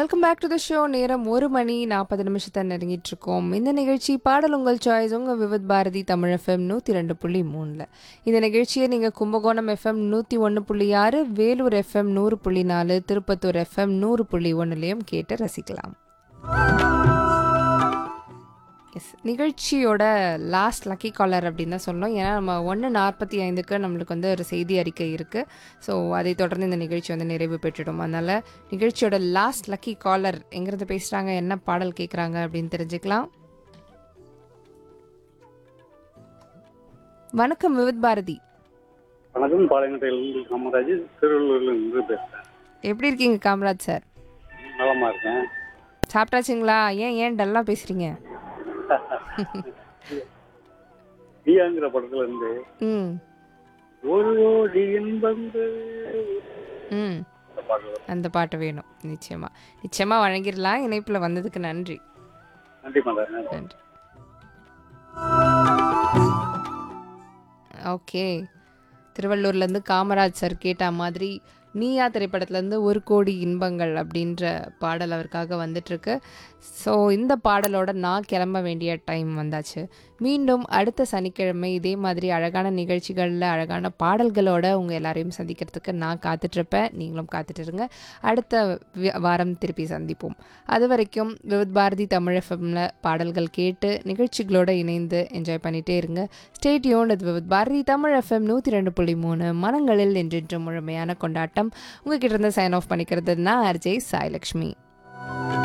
Welcome back to the show நேரம் ஒரு மணி நாற்பது நிமிஷத்தை நெருங்கிட்டு இருக்கோம் இந்த நிகழ்ச்சி பாடல் உங்கள் சாய்ஸ் உங்கள் விவித் பாரதி தமிழ் எஃப்எம் நூற்றி ரெண்டு புள்ளி மூணில் இந்த நிகழ்ச்சியை நீங்கள் கும்பகோணம் எஃப்எம் நூற்றி ஒன்று புள்ளி ஆறு வேலூர் எஃப்எம் நூறு புள்ளி நாலு திருப்பத்தூர் எஃப்எம் நூறு புள்ளி ஒன்றுலேயும் கேட்டு ரசிக்கலாம் எஸ் நிகழ்ச்சியோட லாஸ்ட் லக்கி காலர் அப்படின்னு தான் சொல்லணும் ஏன்னா நம்ம ஒன்று நாற்பத்தி ஐந்துக்கு நம்மளுக்கு வந்து ஒரு செய்தி அறிக்கை இருக்குது ஸோ அதை தொடர்ந்து இந்த நிகழ்ச்சி வந்து நிறைவு பெற்றுடும் அதனால் நிகழ்ச்சியோட லாஸ்ட் லக்கி காலர் எங்கிறது பேசுகிறாங்க என்ன பாடல் கேட்குறாங்க அப்படின்னு தெரிஞ்சுக்கலாம் வணக்கம் விவித் பாரதி வணக்கம் பாளையங்கோட்டையிலிருந்து காமராஜ் திருவள்ளூர்லேருந்து பேசுகிறேன் எப்படி இருக்கீங்க காமராஜ் சார் நலமா இருக்கேன் சாப்பிட்டாச்சுங்களா ஏன் ஏன் டல்லாக பேசுகிறீங்க பியாங்கிற படத்துல இருந்து ம் ஒரு ஓடி இன்பங்கள் ம் அந்த பாடல் வரும். அந்த பாட்டு வேணும் நிச்சயமாக நிச்சயமாக வழங்கிடலாம் இணைப்பில் வந்ததுக்கு நன்றி நன்றி மேடம் நன்றி நன்றி ஓகே திருவள்ளூர்லேருந்து காமராஜ் சார் கேட்ட மாதிரி நீயா திரைப்படத்துலேருந்து ஒரு கோடி இன்பங்கள் அப்படின்ற பாடல் அவருக்காக வந்துட்டுருக்கு ஸோ இந்த பாடலோட நான் கிளம்ப வேண்டிய டைம் வந்தாச்சு மீண்டும் அடுத்த சனிக்கிழமை இதே மாதிரி அழகான நிகழ்ச்சிகளில் அழகான பாடல்களோட உங்கள் எல்லாரையும் சந்திக்கிறதுக்கு நான் காத்துட்ருப்பேன் நீங்களும் காத்துட்டு இருங்க அடுத்த வி- வாரம் திருப்பி சந்திப்போம் அது வரைக்கும் விவித் பாரதி தமிழ் எஃப்எம்ல பாடல்கள் கேட்டு நிகழ்ச்சிகளோட இணைந்து என்ஜாய் பண்ணிட்டே இருங்க ஸ்டேட்யூன் இது விவித் பாரதி தமிழ் எஃப்எம் நூற்றி ரெண்டு புள்ளி மூணு மனங்களில் என்றென்றும் முழுமையான கொண்டாட்டம் உங்ககிட்ட இருந்து சைன் ஆஃப் பண்ணிக்கிறது நான் ஆர்ஜே சாய்லக்ஷ்மி